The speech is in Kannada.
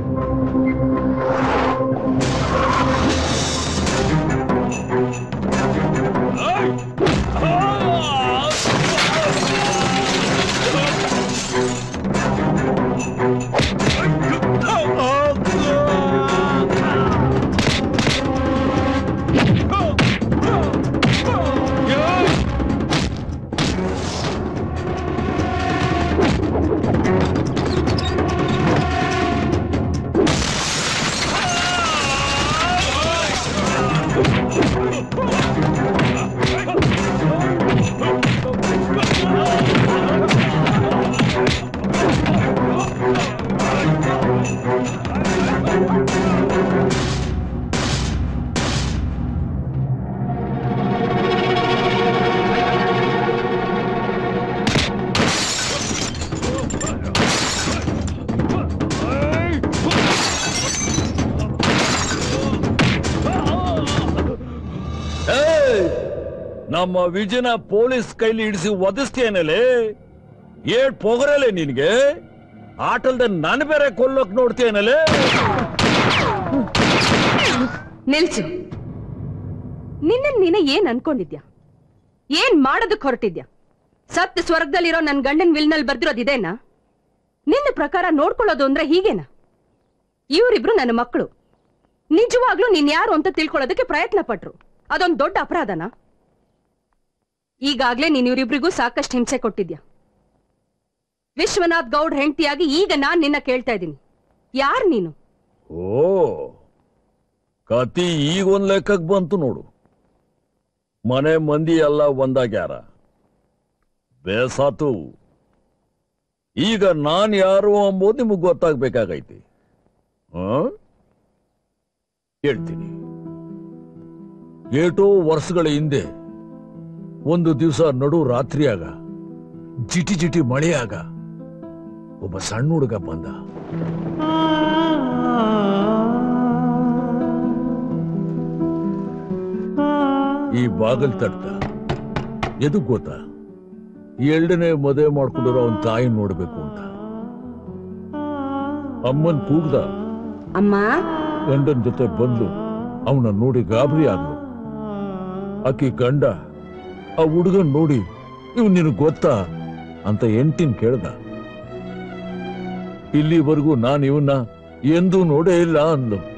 ಏಯ್! ನಮ್ಮ ವಿಜಯನ ಪೊಲೀಸ್ ಕೈಲಿ ಹಿಡಿಸಿ ಒದಿಸ್ತೇನಲೆ ಏಟ್ ಪೊಗರಲೆ ನಿನ್ಗೆ ಆಟಲ್ದ ನನ್ ಬೇರೆ ಕೊಲ್ಲೋಕ್ ನೋಡ್ತೇನಲೆ ನಿಲ್ಸು ನಿನ್ನ ನೀನ ಏನ್ ಅನ್ಕೊಂಡಿದ್ಯಾ ಏನ್ ಮಾಡೋದಕ್ ಹೊರಟಿದ್ಯಾ ಸತ್ ಸ್ವರ್ಗದಲ್ಲಿರೋ ನನ್ ಗಂಡನ್ ವಿಲ್ನಲ್ಲಿ ಬರ್ದಿರೋದ್ ಇದೇನಾ ನಿನ್ನ ಪ್ರಕಾರ ನೋಡ್ಕೊಳ್ಳೋದು ಅಂದ್ರೆ ಹೀಗೇನಾ ಇವರಿಬ್ರು ನನ್ನ ಮಕ್ಕಳು ನಿಜವಾಗ್ಲೂ ನೀನ್ ಯಾರು ಅಂತ ತಿಳ್ಕೊಳ್ಳೋದಕ್ಕೆ ಪ್ರಯತ್ನ ಪಟ್ರು ಅದೊಂದ್ ದೊಡ್ಡ ಅಪರಾಧನಾ ಈಗಾಗ್ಲೇ ನೀನ್ ಇವರಿಬ್ರಿಗೂ ಸಾಕಷ್ಟು ಹಿಂಸೆ ಕೊಟ್ಟಿದ್ಯಾ ವಿಶ್ವನಾಥ್ ಗೌಡ್ ಹೆಂಡತಿಯಾಗಿ ಈಗ ನಾನ್ ನಿನ್ನ ಕೇಳ್ತಾ ಇದ್ದೀನಿ ಯಾರ್ ನೀನು ಓ ಕತಿ ಈಗ ಒಂದ್ ಲೆಕ್ಕಕ್ ಬಂತು ನೋಡು ಮನೆ ಮಂದಿ ಎಲ್ಲ ಒಂದಾಗ್ಯಾರ ಬೇಸಾತು ಈಗ ನಾನ್ ಯಾರು ಅಂಬೋದು ನಿಮಗ್ ಗೊತ್ತಾಗ್ಬೇಕಾಗೈತಿ ಆ? ಹೇಳ್ತೀನಿ ಏಟೋ ವರ್ಷಗಳ ಹಿಂದೆ ಒಂದು ದಿವಸ ನಡು ರಾತ್ರಿಯಾಗ ಜಿಟಿ ಜಿಟಿ ಮಳೆಯಾಗ ಒಬ್ಬ ಸಣ್ಣ ಹುಡುಗ ಬಂದ ಈ ಬಾಗಲ್ ತಟ್ಟ ಎದು ಗೊತ್ತಾ ಎರಡನೇ ಮದುವೆ ಮಾಡ್ಕೊಂಡಿರೋ ಅವನ್ ತಾಯಿ ನೋಡ್ಬೇಕು ಅಂತ ಅಮ್ಮನ್ ಕೂಗ್ದ ಅಮ್ಮ ಗಂಡನ್ ಜೊತೆ ಬಂದು ಅವನ ನೋಡಿ ಗಾಬರಿ ಆದ್ಲು ಆಕಿ ಗಂಡ ಆ ಹುಡುಗನ್ ನೋಡಿ ಇವ್ ನಿನಗ್ ಗೊತ್ತಾ ಅಂತ ಎಂಟಿನ್ ಕೇಳ್ದ ಇಲ್ಲಿವರೆಗೂ ನಾನು ಇವನ್ನ ಎಂದೂ ನೋಡೇ ಇಲ್ಲ ಅಂದ್ಲು